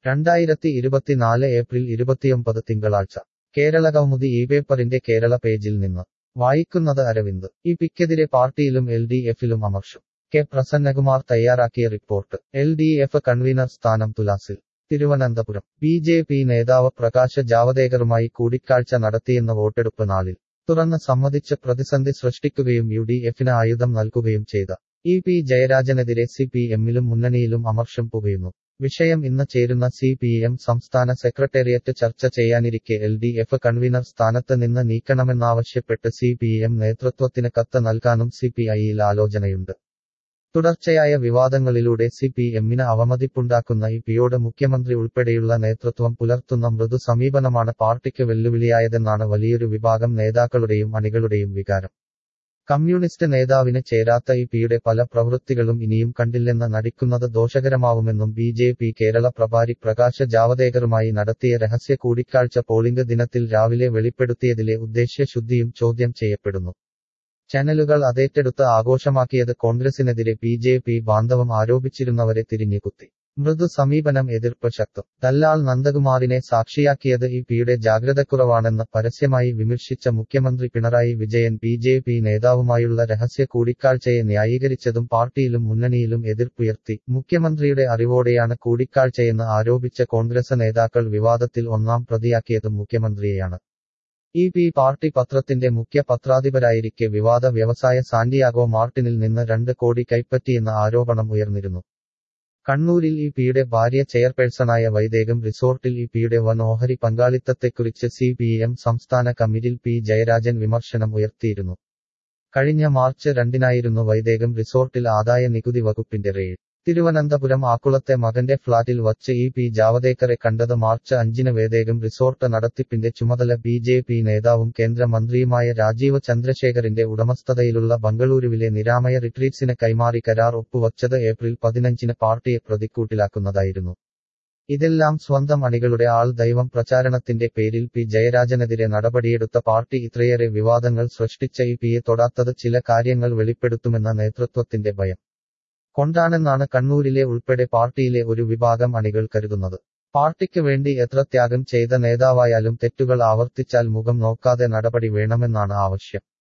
രണ്ടായിരത്തി ഇരുപത്തിനാല് ഏപ്രിൽ ഇരുപത്തിയൊമ്പത് തിങ്കളാഴ്ച കേരള കൗമുദി ഈ പേപ്പറിന്റെ കേരള പേജിൽ നിന്ന് വായിക്കുന്നത് അരവിന്ദ് ഈ പിക്കെതിരെ പാർട്ടിയിലും എൽ ഡി എഫിലും അമർഷം കെ പ്രസന്നകുമാർ തയ്യാറാക്കിയ report L D F convener സ്ഥാനം തുലാസിൽ തിരുവനന്തപുരം ബി ജെ പി നേതാവ് പ്രകാശ് ജാവദേക്കറുമായി കൂടിക്കാഴ്ച നടത്തിയെന്ന വോട്ടെടുപ്പ് നാളിൽ തുറന്ന് സമ്മതിച്ച് പ്രതിസന്ധി സൃഷ്ടിക്കുകയും യു ഡി എഫിന് ആയുധം നൽകുകയും ചെയ്ത ഇ പി ജയരാജനെതിരെ സി പി എമ്മിലും മുന്നണിയിലും അമർഷം പുകയുന്നു വിഷയം ഇന്ന് ചേരുന്ന സി പി എം സംസ്ഥാന സെക്രട്ടേറിയറ്റ് ചർച്ച ചെയ്യാനിരിക്കെ എൽ ഡി എഫ് കൺവീനർ സ്ഥാനത്ത് നിന്ന് നീക്കണമെന്നാവശ്യപ്പെട്ട് സി പി എം നേതൃത്വത്തിന് കത്ത് നൽകാനും സി പി ഐയിൽ ആലോചനയുണ്ട് തുടർച്ചയായ വിവാദങ്ങളിലൂടെ സി പി എമ്മിന് അവമതിപ്പുണ്ടാക്കുന്ന ഇ പിയോട് മുഖ്യമന്ത്രി ഉൾപ്പെടെയുള്ള നേതൃത്വം പുലർത്തുന്ന മൃദു സമീപനമാണ് പാർട്ടിക്ക് വെല്ലുവിളിയായതെന്നാണ് വലിയൊരു വിഭാഗം നേതാക്കളുടെയും അണികളുടെയും വികാരം കമ്മ്യൂണിസ്റ്റ് നേതാവിന് ചേരാത്ത ഇ പിയുടെ പല പ്രവൃത്തികളും ഇനിയും കണ്ടില്ലെന്ന് നടിക്കുന്നത് ദോഷകരമാവുമെന്നും ബി ജെ പി കേരള പ്രഭാരി പ്രകാശ് ജാവദേക്കറുമായി നടത്തിയ രഹസ്യ കൂടിക്കാഴ്ച പോളിംഗ് ദിനത്തിൽ രാവിലെ വെളിപ്പെടുത്തിയതിലെ ഉദ്ദേശ്യശുദ്ധിയും ചോദ്യം ചെയ്യപ്പെടുന്നു ചാനലുകൾ അതേറ്റെടുത്ത് ആഘോഷമാക്കിയത് കോൺഗ്രസിനെതിരെ ബി ജെ പി ബാന്ധവം ആരോപിച്ചിരുന്നവരെ തിരിഞ്ഞുകുത്തി മൃദു സമീപനം എതിർപ്പ് ശക്തം ദല്ലാൽ നന്ദകുമാറിനെ സാക്ഷിയാക്കിയത് ഈ പിയുടെ ജാഗ്രതക്കുറവാണെന്ന് പരസ്യമായി വിമർശിച്ച മുഖ്യമന്ത്രി Pinarayi Vijayan B J P നേതാവുമായുള്ള രഹസ്യ കൂടിക്കാഴ്ചയെ ന്യായീകരിച്ചതും പാർട്ടിയിലും മുന്നണിയിലും എതിർപ്പുയർത്തി മുഖ്യമന്ത്രിയുടെ അറിവോടെയാണ് കൂടിക്കാഴ്ചയെന്ന് ആരോപിച്ച കോൺഗ്രസ് നേതാക്കൾ വിവാദത്തിൽ ഒന്നാം പ്രതിയാക്കിയതും മുഖ്യമന്ത്രിയെയാണ് ഇ പി പാർട്ടി പത്രത്തിന്റെ മുഖ്യ പത്രാധിപരായിരിക്കെ വിവാദ വ്യവസായ സാന്റിയാഗോ മാർട്ടിനിൽ നിന്ന് രണ്ട് കോടി കൈപ്പറ്റിയെന്ന ആരോപണം ഉയർന്നിരുന്നു കണ്ണൂരിൽ ഇ പിയുടെ ഭാര്യ ചെയർപേഴ്സണായ വൈദേകം റിസോർട്ടിൽ ഇ പിയുടെ വൻ ഓഹരി പങ്കാളിത്തത്തെക്കുറിച്ച് സി പി എം സംസ്ഥാന കമ്മിറ്റിയിൽ പി ജയരാജൻ വിമർശനം ഉയർത്തിയിരുന്നു കഴിഞ്ഞ മാർച്ച് രണ്ടിനായിരുന്നു വൈദേകം റിസോർട്ടിൽ ആദായ നികുതി വകുപ്പിന്റെ റെയ്ഡ് തിരുവനന്തപുരം ആക്കുളത്തെ മകന്റെ ഫ്ളാറ്റിൽ വച്ച് ഇ പി ജാവദേക്കറെ കണ്ടത് മാർച്ച് അഞ്ചിന് വേദേകം റിസോർട്ട് നടത്തിപ്പിന്റെ ചുമതല ബി ജെ പി നേതാവും കേന്ദ്രമന്ത്രിയുമായ രാജീവ് ചന്ദ്രശേഖറിന്റെ ഉടമസ്ഥതയിലുള്ള ബംഗളൂരുവിലെ നിരാമയ റിട്രീറ്റ്സിന് കൈമാറി കരാർ ഒപ്പുവച്ചത് ഏപ്രിൽ പതിനഞ്ചിന് പാർട്ടിയെ പ്രതിക്കൂട്ടിലാക്കുന്നതായിരുന്നു ഇതെല്ലാം സ്വന്തം അണികളുടെ ആൾ ദൈവം പ്രചാരണത്തിന്റെ പേരിൽ പി ജയരാജനെതിരെ നടപടിയെടുത്ത പാർട്ടി ഇത്രയേറെ വിവാദങ്ങൾ സൃഷ്ടിച്ച ഇ പിയെ തൊടാത്തത് ചില കാര്യങ്ങൾ വെളിപ്പെടുത്തുമെന്ന നേതൃത്വത്തിന്റെ ഭയം കൊണ്ടാണെന്നാണ് കണ്ണൂരിലെ ഉൾപ്പെടെ പാർട്ടിയിലെ ഒരു വിഭാഗം അണികൾ കരുതുന്നത് പാർട്ടിക്ക് വേണ്ടി എത്ര ത്യാഗം ചെയ്ത നേതാവായാലും തെറ്റുകൾ ആവർത്തിച്ചാൽ മുഖം നോക്കാതെ നടപടി വേണമെന്നാണ് ആവശ്യം